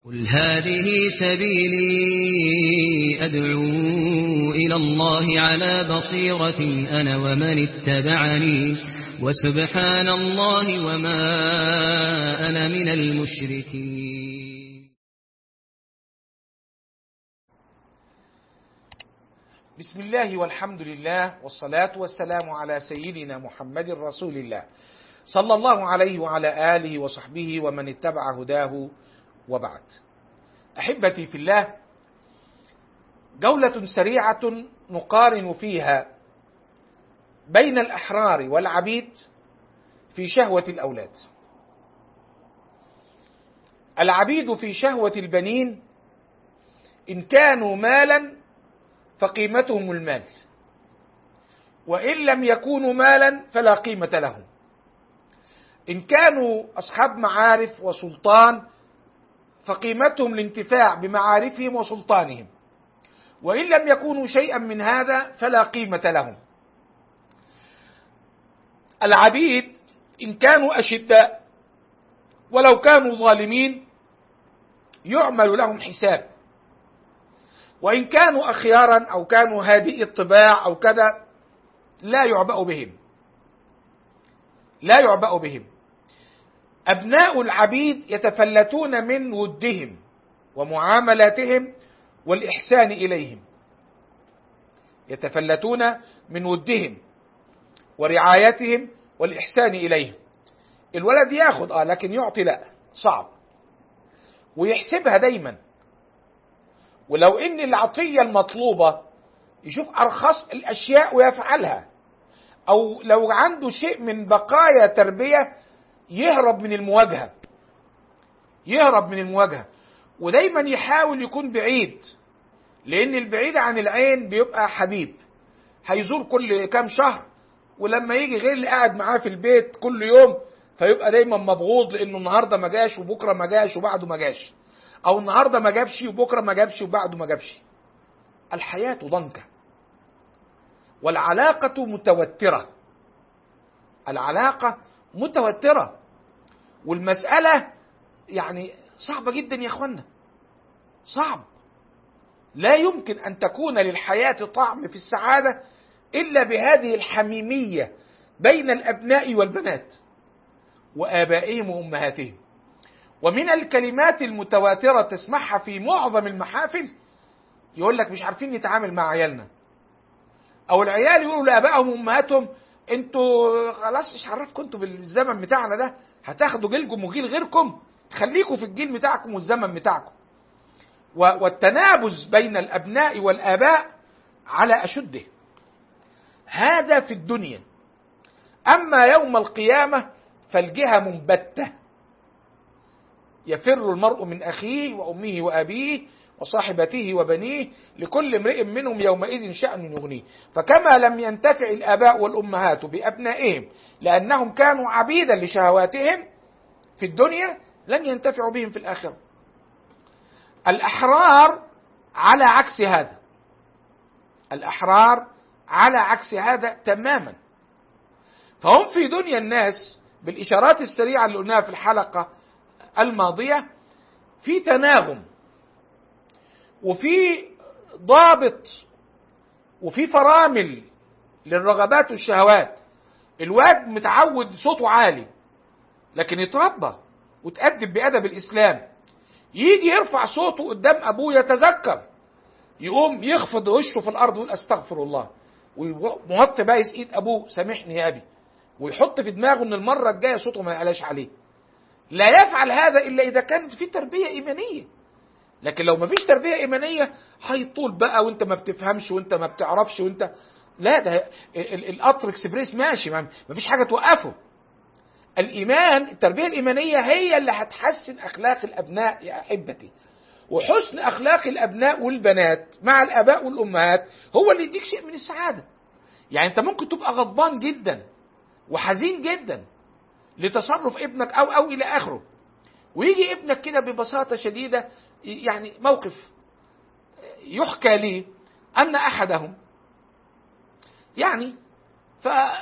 قل هذه سبيلي أدعو إلى الله على بصيرة أنا ومن اتبعني وسبحان الله وما أنا من المشركين بسم الله والحمد لله والصلاة والسلام على سيدنا محمد رسول الله صلى الله عليه وعلى آله وصحبه ومن اتبع هداه وبعد احبتي في الله جوله سريعه نقارن فيها بين الاحرار والعبيد في شهوه الاولاد العبيد في شهوه البنين ان كانوا مالا فقيمتهم المال وان لم يكونوا مالا فلا قيمه لهم ان كانوا اصحاب معارف وسلطان فقيمتهم الانتفاع بمعارفهم وسلطانهم وان لم يكونوا شيئا من هذا فلا قيمه لهم العبيد ان كانوا اشداء ولو كانوا ظالمين يعمل لهم حساب وان كانوا اخيارا او كانوا هادئي الطباع او كذا لا يعبأ بهم لا يعبأ بهم أبناء العبيد يتفلتون من ودهم ومعاملاتهم والإحسان إليهم يتفلتون من ودهم ورعايتهم والإحسان إليهم الولد ياخد اه لكن يعطي لا صعب ويحسبها دايما ولو ان العطية المطلوبة يشوف أرخص الأشياء ويفعلها أو لو عنده شيء من بقايا تربية يهرب من المواجهة يهرب من المواجهة ودايما يحاول يكون بعيد لأن البعيد عن العين بيبقى حبيب هيزور كل كام شهر ولما يجي غير اللي قاعد معاه في البيت كل يوم فيبقى دايما مبغوض لانه النهارده ما جاش وبكره ما جاش وبعده ما جاش او النهارده ما جابش وبكره ما جابش وبعده ما جابش الحياه ضنكه والعلاقه متوتره العلاقه متوتره والمسألة يعني صعبة جدا يا اخوانا صعب لا يمكن أن تكون للحياة طعم في السعادة إلا بهذه الحميمية بين الأبناء والبنات وآبائهم وأمهاتهم ومن الكلمات المتواترة تسمعها في معظم المحافل يقول لك مش عارفين نتعامل مع عيالنا أو العيال يقولوا لآبائهم وأمهاتهم انتوا خلاص مش عرفكم انتوا بالزمن بتاعنا ده هتاخدوا جيلكم وجيل غيركم خليكم في الجيل بتاعكم والزمن بتاعكم والتنابز بين الابناء والاباء على اشده هذا في الدنيا اما يوم القيامه فالجهه منبته يفر المرء من اخيه وامه وابيه وصاحبته وبنيه لكل امرئ منهم يومئذ شأن يغنيه فكما لم ينتفع الآباء والأمهات بأبنائهم لأنهم كانوا عبيدا لشهواتهم في الدنيا لن ينتفعوا بهم في الآخرة الأحرار على عكس هذا الأحرار على عكس هذا تماما فهم في دنيا الناس بالإشارات السريعة اللي قلناها في الحلقة الماضية في تناغم وفي ضابط وفي فرامل للرغبات والشهوات الواد متعود صوته عالي لكن يتربى وتأدب بأدب الإسلام يجي يرفع صوته قدام أبوه يتذكر يقوم يخفض وشه في الأرض ويقول أستغفر الله وموطي بايس إيد أبوه سامحني يا أبي ويحط في دماغه إن المرة الجاية صوته ما يعلاش عليه لا يفعل هذا إلا إذا كانت في تربية إيمانية لكن لو مفيش تربيه ايمانيه هيطول بقى وانت ما بتفهمش وانت ما بتعرفش وانت لا ده القطر اكسبريس ماشي مفيش حاجه توقفه الايمان التربيه الايمانيه هي اللي هتحسن اخلاق الابناء يا احبتي وحسن اخلاق الابناء والبنات مع الاباء والامهات هو اللي يديك شيء من السعاده يعني انت ممكن تبقى غضبان جدا وحزين جدا لتصرف ابنك او او الى اخره ويجي ابنك كده ببساطه شديده يعني موقف يحكى لي أن أحدهم يعني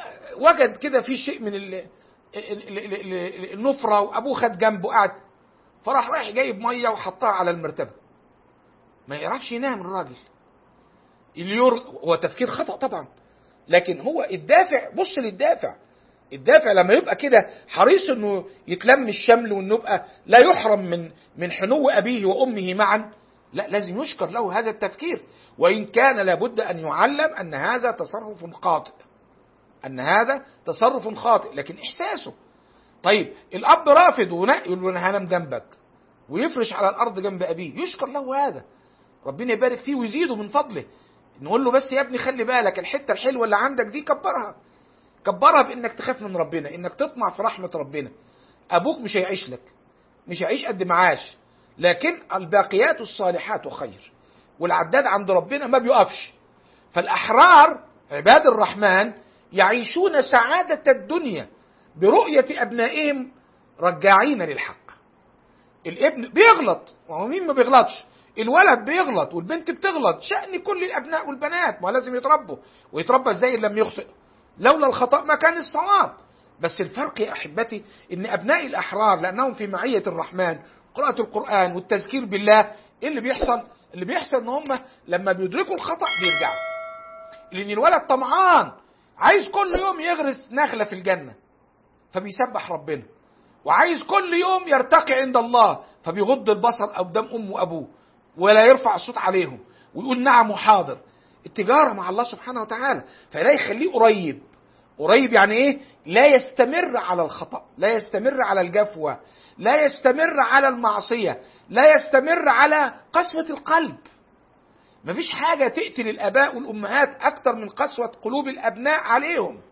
فوجد كده في شيء من النفرة وأبوه خد جنبه قعد فراح رايح جايب ميه وحطها على المرتبه ما يعرفش ينام الراجل اليور هو تفكير خطا طبعا لكن هو الدافع بص للدافع الدافع لما يبقى كده حريص انه يتلم الشمل وانه يبقى لا يحرم من من حنو ابيه وامه معا لا لازم يشكر له هذا التفكير وان كان لابد ان يعلم ان هذا تصرف خاطئ ان هذا تصرف خاطئ لكن احساسه طيب الاب رافض ونقي يقول له انا هنام جنبك ويفرش على الارض جنب ابيه يشكر له هذا ربنا يبارك فيه ويزيده من فضله نقول له بس يا ابني خلي بالك الحته الحلوه اللي عندك دي كبرها كبرها بانك تخاف من ربنا انك تطمع في رحمه ربنا ابوك مش هيعيش لك مش هيعيش قد معاش لكن الباقيات الصالحات خير والعداد عند ربنا ما بيقفش فالاحرار عباد الرحمن يعيشون سعاده الدنيا برؤيه ابنائهم رجاعين للحق الابن بيغلط وهو مين ما بيغلطش الولد بيغلط والبنت بتغلط شأن كل الأبناء والبنات ما لازم يتربوا ويتربى ازاي إن لم يخطئ لولا الخطأ ما كان الصواب بس الفرق يا أحبتي إن أبناء الأحرار لأنهم في معية الرحمن قراءة القرآن والتذكير بالله إيه اللي بيحصل؟ اللي بيحصل إن هم لما بيدركوا الخطأ بيرجعوا لأن الولد طمعان عايز كل يوم يغرس نخلة في الجنة فبيسبح ربنا وعايز كل يوم يرتقي عند الله فبيغض البصر قدام امه وابوه ولا يرفع الصوت عليهم ويقول نعم وحاضر التجاره مع الله سبحانه وتعالى فلا يخليه قريب قريب يعني ايه لا يستمر على الخطا لا يستمر على الجفوه لا يستمر على المعصيه لا يستمر على قسوه القلب مفيش حاجه تقتل الاباء والامهات اكتر من قسوه قلوب الابناء عليهم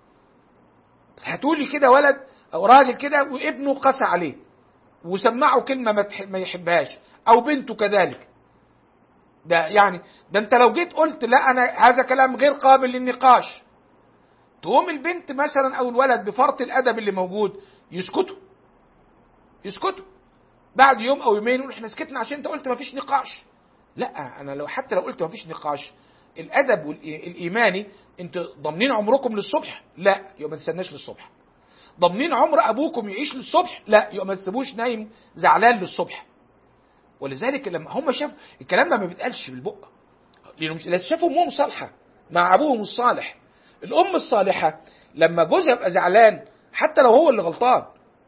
هتقولي كده ولد او راجل كده وابنه قسى عليه وسمعه كلمه ما, تح... ما يحبهاش او بنته كذلك ده يعني ده انت لو جيت قلت لا انا هذا كلام غير قابل للنقاش تقوم البنت مثلا او الولد بفرط الادب اللي موجود يسكتوا يسكتوا بعد يوم او يومين يقول احنا سكتنا عشان انت قلت ما فيش نقاش لا انا لو حتى لو قلت ما فيش نقاش الادب والايماني انتوا ضامنين عمركم للصبح لا يبقى ما تستناش للصبح ضامنين عمر ابوكم يعيش للصبح لا يبقى ما تسيبوش نايم زعلان للصبح ولذلك لما هم شافوا الكلام ده ما بيتقالش بالبق لانهم شافوا امهم صالحه مع ابوهم الصالح الام الصالحه لما جوزها يبقى زعلان حتى لو هو اللي غلطان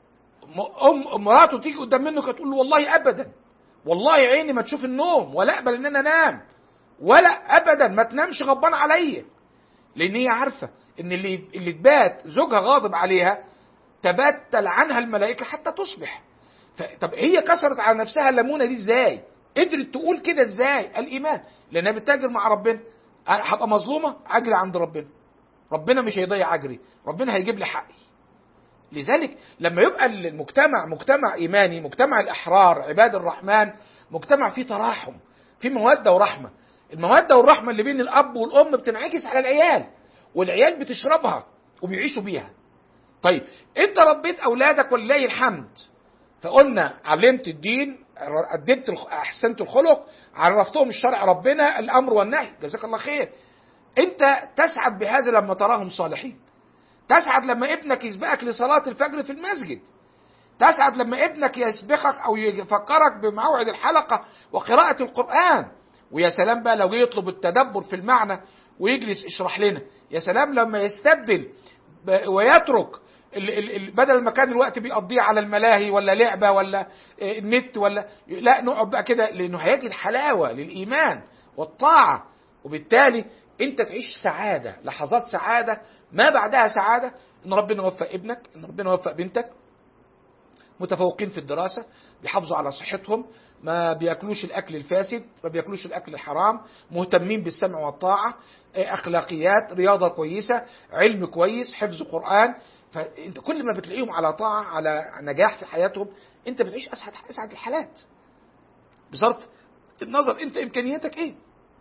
ام مراته تيجي قدام منه كانت تقول له والله ابدا والله عيني ما تشوف النوم ولا اقبل ان انا انام ولا ابدا ما تنامش غضبان عليا لان هي عارفه ان اللي اللي تبات زوجها غاضب عليها تبتل عنها الملائكه حتى تصبح طب هي كسرت على نفسها الليمونه دي ازاي قدرت تقول كده ازاي الايمان لانها بتتاجر مع ربنا هبقى مظلومه اجري عند ربنا ربنا مش هيضيع اجري ربنا هيجيب لي حقي لذلك لما يبقى المجتمع مجتمع ايماني مجتمع الاحرار عباد الرحمن مجتمع فيه تراحم فيه موده ورحمه الموده والرحمه اللي بين الاب والام بتنعكس على العيال والعيال بتشربها وبيعيشوا بيها طيب انت ربيت اولادك ولله الحمد فقلنا علمت الدين قدمت احسنت الخلق عرفتهم الشرع ربنا الامر والنهي جزاك الله خير انت تسعد بهذا لما تراهم صالحين تسعد لما ابنك يسبقك لصلاة الفجر في المسجد تسعد لما ابنك يسبقك او يفكرك بموعد الحلقة وقراءة القرآن ويا سلام بقى لو جه يطلب التدبر في المعنى ويجلس اشرح لنا يا سلام لما يستبدل ويترك بدل ما كان الوقت بيقضيه على الملاهي ولا لعبه ولا النت ولا لا نقعد بقى كده لانه هيجد حلاوه للايمان والطاعه وبالتالي انت تعيش سعاده لحظات سعاده ما بعدها سعاده ان ربنا يوفق ابنك ان ربنا يوفق بنتك متفوقين في الدراسة بيحافظوا على صحتهم ما بياكلوش الأكل الفاسد ما بياكلوش الأكل الحرام مهتمين بالسمع والطاعة أخلاقيات رياضة كويسة علم كويس حفظ قرآن فأنت كل ما بتلاقيهم على طاعة على نجاح في حياتهم أنت بتعيش أسعد أسعد الحالات بصرف النظر أنت إمكانياتك إيه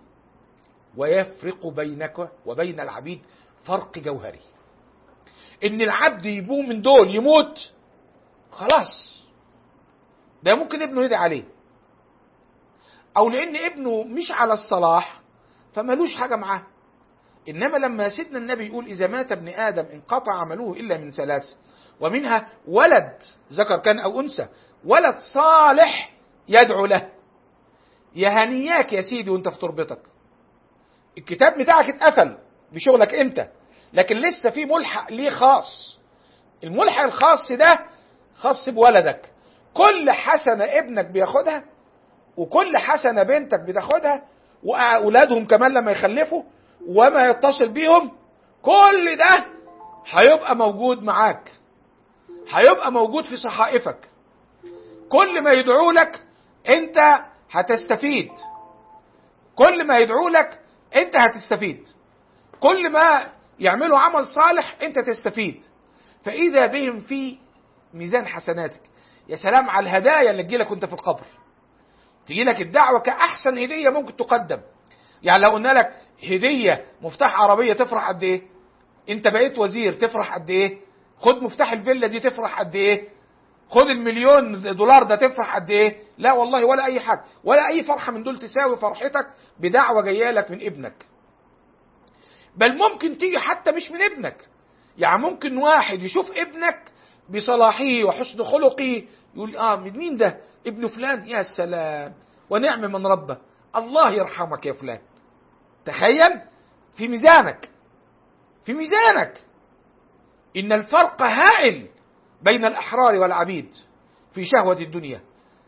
ويفرق بينك وبين العبيد فرق جوهري ان العبد يبوم من دول يموت خلاص ده ممكن ابنه يدعي عليه او لان ابنه مش على الصلاح فمالوش حاجه معاه انما لما سيدنا النبي يقول اذا مات ابن ادم انقطع عمله الا من ثلاث ومنها ولد ذكر كان أو أنثى ولد صالح يدعو له يا هنياك يا سيدي وانت في تربتك الكتاب بتاعك اتقفل بشغلك انت لكن لسه في ملحق ليه خاص الملحق الخاص ده خاص بولدك كل حسنة ابنك بياخدها وكل حسنة بنتك بتاخدها وأولادهم كمان لما يخلفوا وما يتصل بيهم كل ده هيبقى موجود معاك هيبقى موجود في صحائفك كل ما يدعو لك انت هتستفيد كل ما يدعو لك انت هتستفيد كل ما يعملوا عمل صالح انت تستفيد فاذا بهم في ميزان حسناتك يا سلام على الهدايا اللي تجيلك وانت في القبر تجي لك الدعوه كاحسن هديه ممكن تقدم يعني لو قلنا لك هديه مفتاح عربيه تفرح قد ايه انت بقيت وزير تفرح قد ايه خد مفتاح الفيلا دي تفرح قد ايه خد المليون دولار ده تفرح قد ايه لا والله ولا اي حاجه ولا اي فرحه من دول تساوي فرحتك بدعوه جايه لك من ابنك بل ممكن تيجي حتى مش من ابنك يعني ممكن واحد يشوف ابنك بصلاحه وحسن خلقه يقول اه من مين ده ابن فلان يا سلام ونعم من ربه الله يرحمك يا فلان تخيل في ميزانك في ميزانك ان الفرق هائل بين الاحرار والعبيد في شهوه الدنيا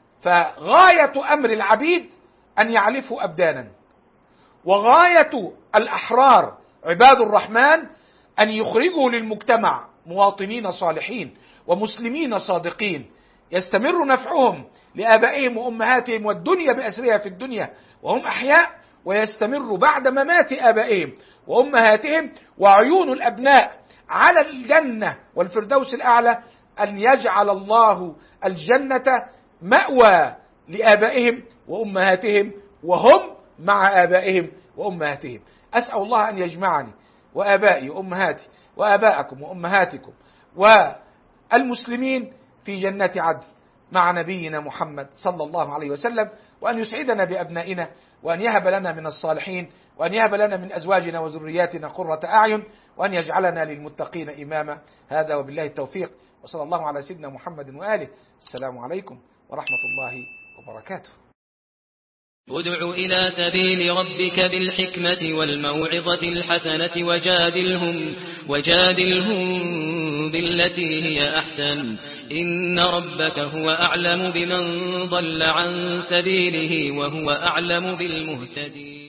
فغايه امر العبيد ان يعلفوا ابدانا وغايه الاحرار عباد الرحمن ان يخرجوا للمجتمع مواطنين صالحين ومسلمين صادقين يستمر نفعهم لابائهم وامهاتهم والدنيا باسرها في الدنيا وهم احياء ويستمر بعد ممات ابائهم وامهاتهم وعيون الابناء على الجنه والفردوس الاعلى ان يجعل الله الجنه ماوى لابائهم وامهاتهم وهم مع ابائهم وامهاتهم اسال الله ان يجمعني وابائي وامهاتي واباءكم وامهاتكم والمسلمين في جنات عدن مع نبينا محمد صلى الله عليه وسلم وان يسعدنا بابنائنا وان يهب لنا من الصالحين وان يهب لنا من ازواجنا وذرياتنا قره اعين وان يجعلنا للمتقين اماما هذا وبالله التوفيق وصلى الله على سيدنا محمد واله السلام عليكم ورحمه الله وبركاته ادع إلى سبيل ربك بالحكمة والموعظة الحسنة وجادلهم وجادلهم بالتي هي أحسن إن ربك هو أعلم بمن ضل عن سبيله وهو أعلم بالمهتدين